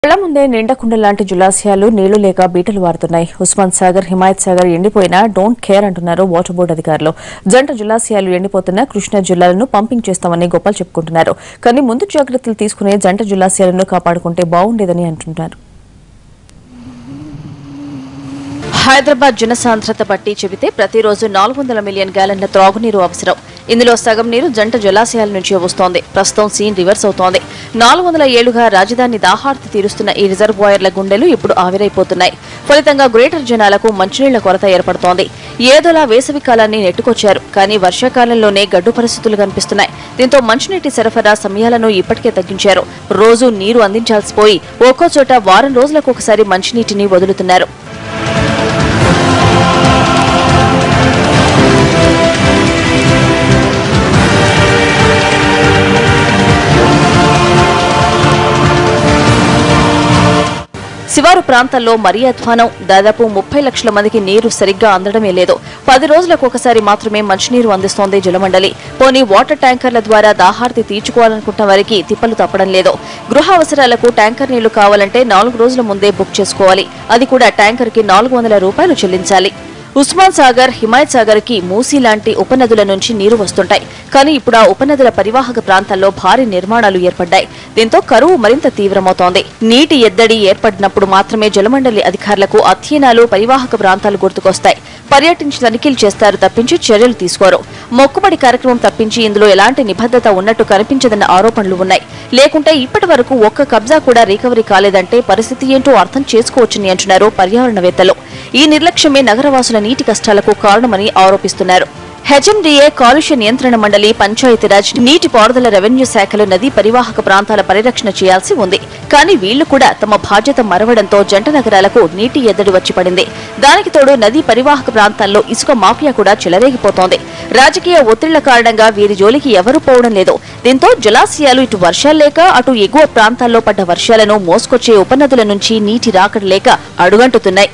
కళ్ల ముందే నిండకుండ లాంటి జలాశయాలు నీళ్లు లేక బీటలు వారుతున్నాయి ఉస్మాన్ సాగర్ హిమాయత్ సాగర్ ఎండిపోయినా డోంట్ కేర్ అంటున్నారు వాటర్ బోర్డు అధికారులు జంట జలాశయాలు ఎండిపోతున్న కృష్ణా జిల్లాలను పంపింగ్ చేస్తామని గొప్పలు చెప్పుకుంటున్నారు కానీ ముందు జాగ్రత్తలు తీసుకునే జంట జలాశయాలను కాపాడుకుంటే బాగుండేదని అంటున్నారు హైదరాబాద్ జనసాంద్రత బట్టి చెబితే ప్రతిరోజు నాలుగు వందల మిలియన్ గ్యాలన్ల త్రాగునీరు అవసరం ఇందులో సగం నీరు జంట జలాశయాల నుంచి వస్తోంది ప్రస్తుతం సీన్ రివర్స్ అవుతోంది నాలుగు వందల ఏళ్లుగా రాజధాని దాహార్తి తీరుస్తున్న ఈ రిజర్వాయర్ల గుండెలు ఇప్పుడు ఆవిరైపోతున్నాయి ఫలితంగా గ్రేటర్ జనాలకు మంచినీళ్ల కొరత ఏర్పడుతోంది ఏదోలా వేసవి కాలాన్ని నెట్టుకొచ్చారు కానీ వర్షాకాలంలోనే గడ్డు పరిస్థితులు కనిపిస్తున్నాయి దీంతో మంచినీటి సరఫరా సమయాలను ఇప్పటికే తగ్గించారు రోజు నీరు అందించాల్సి పోయి ఒక్కో చోట వారం రోజులకు ఒకసారి మంచినీటిని వదులుతున్నారు శివారు ప్రాంతాల్లో మరీ అధ్వానం దాదాపు ముప్పై లక్షల మందికి నీరు సరిగ్గా అందడమే లేదు పది రోజులకు ఒకసారి మాత్రమే మంచినీరు అందిస్తోంది జలమండలి పోనీ వాటర్ ట్యాంకర్ల ద్వారా దాహార్తి తీర్చుకోవాలనుకుంటున్న వారికి తిప్పలు తప్పడం లేదు గృహ అవసరాలకు ట్యాంకర్ నీళ్లు కావాలంటే నాలుగు రోజుల ముందే బుక్ చేసుకోవాలి అది కూడా ట్యాంకర్కి నాలుగు వందల రూపాయలు చెల్లించాలి ఉస్మాన్ సాగర్ హిమాయత్ సాగర్ కి మూసీ లాంటి ఉపనదుల నుంచి నీరు వస్తుంటాయి కానీ ఇప్పుడు ఆ ఉపనదుల పరివాహక ప్రాంతాల్లో భారీ నిర్మాణాలు ఏర్పడ్డాయి దీంతో కరువు మరింత తీవ్రమవుతోంది నీటి ఎద్దడి ఏర్పడినప్పుడు మాత్రమే జలమండలి అధికారులకు అధ్యయనాలు పరివాహక ప్రాంతాలు గుర్తుకొస్తాయి పర్యటించి తనిఖీలు చేస్తారు తప్పించి చర్యలు తీసుకోరు మొక్కుబడి కార్యక్రమం తప్పించి ఇందులో ఎలాంటి నిబద్ధత ఉన్నట్టు కనిపించదన్న ఆరోపణలు ఉన్నాయి లేకుంటే ఇప్పటి వరకు ఒక్క కబ్జా కూడా రికవరీ కాలేదంటే పరిస్థితి ఏంటో అర్థం చేసుకోవచ్చని అంటున్నారు పర్యావరణవేత్తలు ఈ నిర్లక్ష్యమే నగరవాసుల నీటి కష్టాలకు కారణమని ఆరోపిస్తున్నారు హెచ్ఎండిఏ కాలుష్య నియంత్రణ మండలి పంచాయతీరాజ్ నీటి పారుదల రెవెన్యూ శాఖలు నదీ పరివాహక ప్రాంతాల పరిరక్షణ చేయాల్సి ఉంది కానీ వీళ్లు కూడా తమ బాధ్యత మరవడంతో జంట నగరాలకు నీటి ఎద్దడి వచ్చి పడింది దానికి తోడు నదీ పరివాహక ప్రాంతాల్లో ఇసుక మాఫియా కూడా చెలరేగిపోతోంది రాజకీయ ఒత్తిళ్ల కారణంగా వీరి జోలికి ఎవరూ పోవడం లేదు దీంతో జలాశయాలు ఇటు వర్షాలు లేక అటు ఎగువ ప్రాంతాల్లో పడ్డ వర్షాలను మోసుకొచ్చే ఉపనదుల నుంచి నీటి రాకడ లేక అడుగంటుతున్నాయి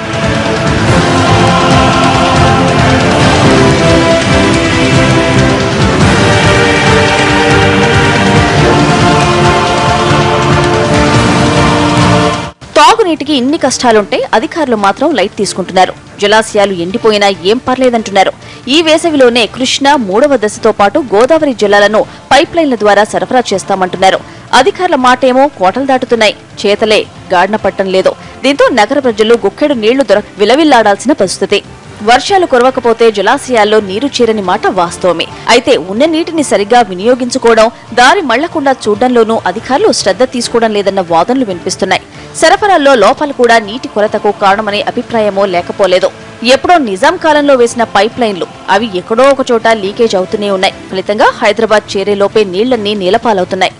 తాగునీటికి ఇన్ని కష్టాలుంటే అధికారులు మాత్రం లైట్ తీసుకుంటున్నారు జలాశయాలు ఎండిపోయినా ఏం పర్లేదంటున్నారు ఈ వేసవిలోనే కృష్ణా మూడవ దశతో పాటు గోదావరి జలాలను పైప్ లైన్ల ద్వారా సరఫరా చేస్తామంటున్నారు అధికారుల మాటేమో కోటలు దాటుతున్నాయి చేతలే గాడిన పట్టం లేదు దీంతో నగర ప్రజలు గుక్కెడు నీళ్లు దొరక విలవిల్లాడాల్సిన పరిస్థితి వర్షాలు కురవకపోతే జలాశయాల్లో నీరు చేరని మాట వాస్తవమే అయితే ఉన్న నీటిని సరిగ్గా వినియోగించుకోవడం దారి మళ్లకుండా చూడడంలోనూ అధికారులు శ్రద్ధ తీసుకోవడం లేదన్న వాదనలు వినిపిస్తున్నాయి సరఫరాల్లో లోపాలు కూడా నీటి కొరతకు కారణమనే అభిప్రాయమో లేకపోలేదు ఎప్పుడో నిజాం కాలంలో వేసిన పైప్ లైన్లు అవి ఎక్కడో ఒక చోట లీకేజ్ అవుతూనే ఉన్నాయి ఫలితంగా హైదరాబాద్ చేరేలోపే నీళ్లన్నీ నీలపాలవుతున్నాయి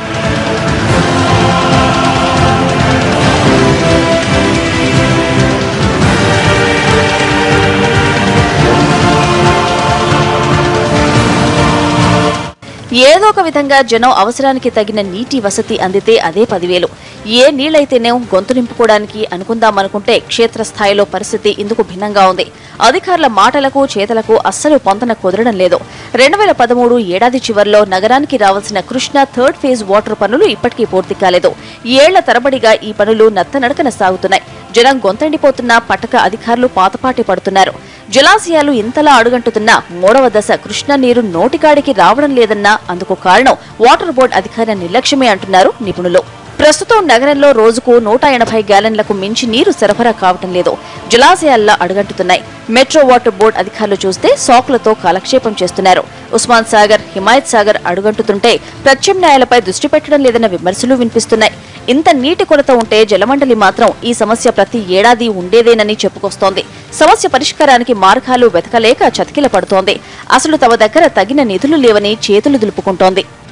ఏదో ఒక విధంగా జనం అవసరానికి తగిన నీటి వసతి అందితే అదే పదివేలు ఏ నీళ్లైతేనే గొంతు నింపుకోవడానికి అనుకుందామనుకుంటే క్షేత్రస్థాయిలో పరిస్థితి ఇందుకు భిన్నంగా ఉంది అధికారుల మాటలకు చేతలకు అస్సలు పొంతన కుదరడం లేదు రెండు వేల పదమూడు ఏడాది చివర్లో నగరానికి రావాల్సిన కృష్ణా థర్డ్ ఫేజ్ వాటర్ పనులు ఇప్పటికీ పూర్తి కాలేదు ఏళ్ల తరబడిగా ఈ పనులు నత్తనడకన సాగుతున్నాయి జనం గొంతండిపోతున్నా పట్టక అధికారులు పాతపాటి పడుతున్నారు జలాశయాలు ఇంతలా అడుగంటుతున్నా మూడవ దశ కృష్ణా నీరు నోటికాడికి రావడం లేదన్నా అందుకు కారణం వాటర్ బోర్డు అధికారుల నిర్లక్ష్యమే అంటున్నారు నిపుణులు ప్రస్తుతం నగరంలో రోజుకు నూట ఎనభై గ్యాలన్లకు మించి నీరు సరఫరా కావటం లేదు జలాశయాల్లో అడుగంటుతున్నాయి మెట్రో వాటర్ బోర్డు అధికారులు చూస్తే సాకులతో కాలక్షేపం చేస్తున్నారు ఉస్మాన్ సాగర్ హిమాయత్ సాగర్ అడుగంటుతుంటే ప్రత్యామ్నాయాలపై దృష్టి పెట్టడం లేదన్న విమర్శలు వినిపిస్తున్నాయి ఇంత నీటి కొరత ఉంటే జలమండలి మాత్రం ఈ సమస్య ప్రతి ఏడాది ఉండేదేనని చెప్పుకొస్తోంది సమస్య పరిష్కారానికి మార్గాలు వెతకలేక చతికిల పడుతోంది అసలు తమ దగ్గర తగిన నిధులు లేవని చేతులు దులుపుకుంటోంది